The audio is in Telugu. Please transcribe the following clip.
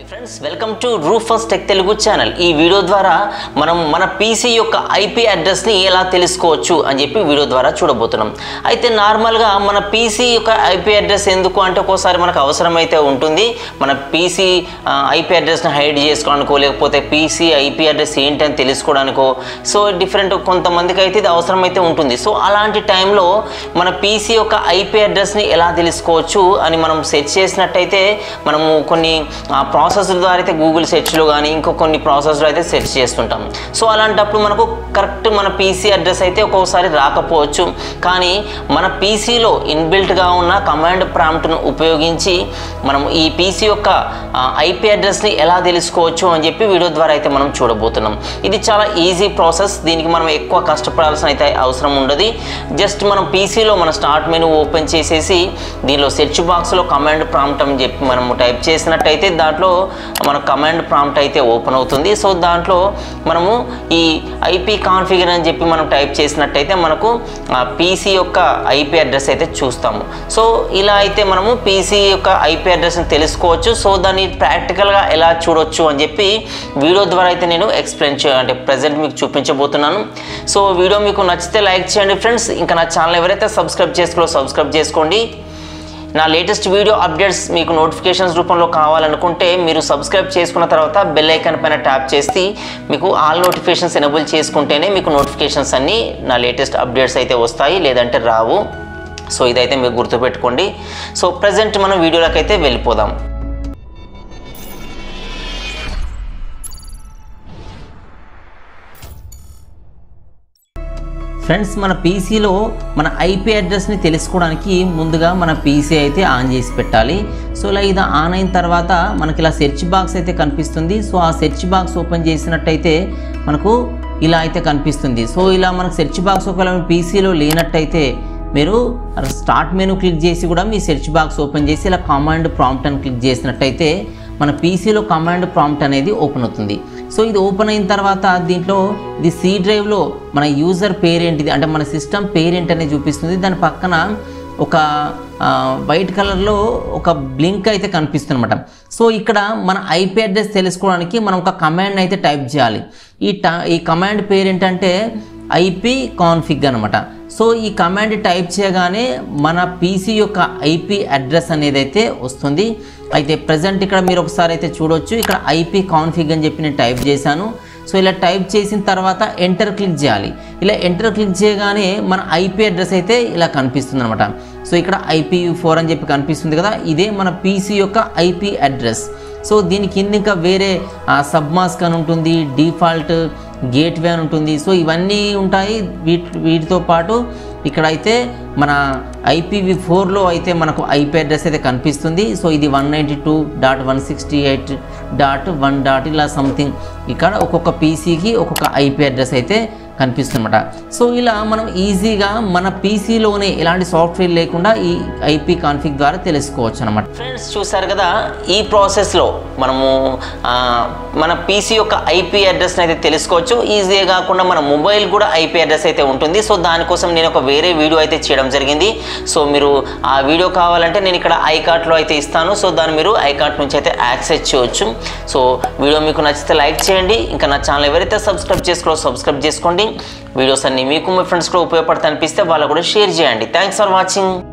friends welcome to Rufus tech Telugu channel ఈ వీడియో ద్వారా మనం మన పీసీ యొక్క ఐపీ అడ్రస్ని ఎలా తెలుసుకోవచ్చు అని చెప్పి వీడియో ద్వారా చూడబోతున్నాం అయితే నార్మల్గా మన పీసీ యొక్క ఐపీ అడ్రస్ ఎందుకు అంటే ఒక్కోసారి మనకు అవసరమైతే ఉంటుంది మన పీసీ ఐపీ అడ్రస్ని హైడ్ చేసుకోవడానికో లేకపోతే పీసీ ఐపీ అడ్రస్ ఏంటని తెలుసుకోవడానికో సో డిఫరెంట్ కొంతమందికి అయితే ఇది అవసరమైతే ఉంటుంది సో అలాంటి టైంలో మన పీసీ యొక్క ఐపీ అడ్రస్ని ఎలా తెలుసుకోవచ్చు అని మనం సెర్చ్ చేసినట్టయితే మనము కొన్ని ప్రాసెస్ ద్వారా అయితే గూగుల్ సెర్చ్లో కానీ ఇంకో కొన్ని ప్రాసెస్లో అయితే సెర్చ్ చేస్తుంటాం సో అలాంటప్పుడు మనకు కరెక్ట్ మన పీసీ అడ్రస్ అయితే ఒక్కొక్కసారి రాకపోవచ్చు కానీ మన పీసీలో ఇన్బిల్ట్గా ఉన్న కమాండ్ ప్రాంప్ట్ను ఉపయోగించి మనం ఈ పీసీ యొక్క ఐపీ అడ్రస్ని ఎలా తెలుసుకోవచ్చు అని చెప్పి వీడియో ద్వారా అయితే మనం చూడబోతున్నాం ఇది చాలా ఈజీ ప్రాసెస్ దీనికి మనం ఎక్కువ కష్టపడాల్సిన అయితే అవసరం ఉండదు జస్ట్ మనం పీసీలో మన స్టార్ట్ మెనూ ఓపెన్ చేసేసి దీనిలో సెర్చ్ బాక్స్లో కమాండ్ ప్రాంప్ట్ అని చెప్పి మనం టైప్ చేసినట్టయితే దాంట్లో మన కమాండ్ ప్రాంప్ట్ అయితే ఓపెన్ అవుతుంది సో దాంట్లో మనము ఈ ఐపీ కాన్ఫిగర్ అని చెప్పి మనం టైప్ చేసినట్టయితే మనకు పీసీ యొక్క ఐపీ అడ్రస్ అయితే చూస్తాము సో ఇలా అయితే మనము పీసీ యొక్క ఐపీ అడ్రస్ని తెలుసుకోవచ్చు సో దాన్ని ప్రాక్టికల్గా ఎలా చూడొచ్చు అని చెప్పి వీడియో ద్వారా అయితే నేను ఎక్స్ప్లెయిన్ చే అంటే ప్రజెంట్ మీకు చూపించబోతున్నాను సో వీడియో మీకు నచ్చితే లైక్ చేయండి ఫ్రెండ్స్ ఇంకా నా ఛానల్ ఎవరైతే సబ్స్క్రైబ్ చేసుకో సబ్స్క్రైబ్ చేసుకోండి నా లేటెస్ట్ వీడియో అప్డేట్స్ మీకు నోటిఫికేషన్స్ రూపంలో కావాలనుకుంటే మీరు సబ్స్క్రైబ్ చేసుకున్న తర్వాత బెల్ ఐకాన్ పైన ట్యాప్ చేసి మీకు ఆల్ నోటిఫికేషన్స్ ఎనబుల్ చేసుకుంటేనే మీకు నోటిఫికేషన్స్ అన్నీ నా లేటెస్ట్ అప్డేట్స్ అయితే వస్తాయి లేదంటే రావు సో ఇదైతే మీరు గుర్తుపెట్టుకోండి సో ప్రజెంట్ మనం వీడియోలోకి అయితే వెళ్ళిపోదాం ఫ్రెండ్స్ మన పీసీలో మన ఐపీ అడ్రస్ని తెలుసుకోవడానికి ముందుగా మన పీసీ అయితే ఆన్ చేసి పెట్టాలి సో ఇలా ఇది ఆన్ అయిన తర్వాత మనకి ఇలా సెర్చ్ బాక్స్ అయితే కనిపిస్తుంది సో ఆ సెర్చ్ బాక్స్ ఓపెన్ చేసినట్టయితే మనకు ఇలా అయితే కనిపిస్తుంది సో ఇలా మనకు సెర్చ్ బాక్స్ ఒకవేళ పీసీలో లేనట్టయితే మీరు స్టార్ట్ మెనూ క్లిక్ చేసి కూడా మీ సెర్చ్ బాక్స్ ఓపెన్ చేసి ఇలా కమాండ్ ప్రాంప్ట్ అని క్లిక్ చేసినట్టయితే మన పీసీలో కమాండ్ ప్రాంప్ట్ అనేది ఓపెన్ అవుతుంది సో ఇది ఓపెన్ అయిన తర్వాత దీంట్లో ఇది సి డ్రైవ్లో మన యూజర్ పేరేంటిది అంటే మన సిస్టమ్ పేరెంట్ అనేది చూపిస్తుంది దాని పక్కన ఒక వైట్ కలర్లో ఒక బ్లింక్ అయితే కనిపిస్తుంది అనమాట సో ఇక్కడ మన ఐపీ అడ్రస్ తెలుసుకోవడానికి మనం ఒక కమాండ్ అయితే టైప్ చేయాలి ఈ ట ఈ కమాండ్ పేరేంటంటే ఐపీ కాన్ఫిగ్ అనమాట సో ఈ కమాండ్ టైప్ చేయగానే మన పీసీ యొక్క ఐపీ అడ్రస్ అనేది అయితే వస్తుంది అయితే ప్రజెంట్ ఇక్కడ మీరు ఒకసారి అయితే చూడొచ్చు ఇక్కడ ఐపీ కాన్ఫిగ్ అని చెప్పి నేను టైప్ చేశాను సో ఇలా టైప్ చేసిన తర్వాత ఎంటర్ క్లిక్ చేయాలి ఇలా ఎంటర్ క్లిక్ చేయగానే మన ఐపీ అడ్రస్ అయితే ఇలా కనిపిస్తుంది అనమాట సో ఇక్కడ ఐపీ ఫోర్ అని చెప్పి కనిపిస్తుంది కదా ఇదే మన పీసీ యొక్క ఐపీ అడ్రస్ సో దీని కింద ఇంకా వేరే సబ్ మాస్క్ అని ఉంటుంది డిఫాల్ట్ గేట్వే అని ఉంటుంది సో ఇవన్నీ ఉంటాయి వీటి వీటితో పాటు ఇక్కడైతే మన ఐపీవీ ఫోర్లో అయితే మనకు ఐపీ అడ్రస్ అయితే కనిపిస్తుంది సో ఇది one ninety two dot one sixty eight dot one dot ఇలా సంథింగ్ ఇక్కడ ఒక్కొక్క పీసీకి ఒక్కొక్క ఐపీ అడ్రస్ అయితే కనిపిస్తుందన్నమాట సో ఇలా మనం ఈజీగా మన పీసీలోనే ఎలాంటి సాఫ్ట్వేర్ లేకుండా ఈ ఐపీ కాన్ఫిగ్ ద్వారా తెలుసుకోవచ్చు అనమాట ఫ్రెండ్స్ చూసారు కదా ఈ ప్రాసెస్లో మనము మన పీసీ యొక్క ఐపీ అడ్రస్ని అయితే తెలుసుకోవచ్చు ఈజీగా కాకుండా మన మొబైల్ కూడా ఐపీ అడ్రస్ అయితే ఉంటుంది సో దానికోసం నేను ఒక వేరే వీడియో అయితే చేయడం జరిగింది సో మీరు ఆ వీడియో కావాలంటే నేను ఇక్కడ ఐకార్ట్లో అయితే ఇస్తాను సో దాన్ని మీరు ఐకార్ట్ నుంచి అయితే యాక్సెస్ చేయవచ్చు సో వీడియో మీకు నచ్చితే లైక్ చేయండి ఇంకా నా ఛానల్ ఎవరైతే సబ్స్క్రైబ్ చేసుకో సబ్స్క్రైబ్ చేసుకోండి వీడియోస్ అన్ని మీకు మీ ఫ్రెండ్స్ కూడా ఉపయోగపడతా అనిపిస్తే వాళ్ళకు కూడా షేర్ చేయండి థ్యాంక్స్ ఫర్ వాచింగ్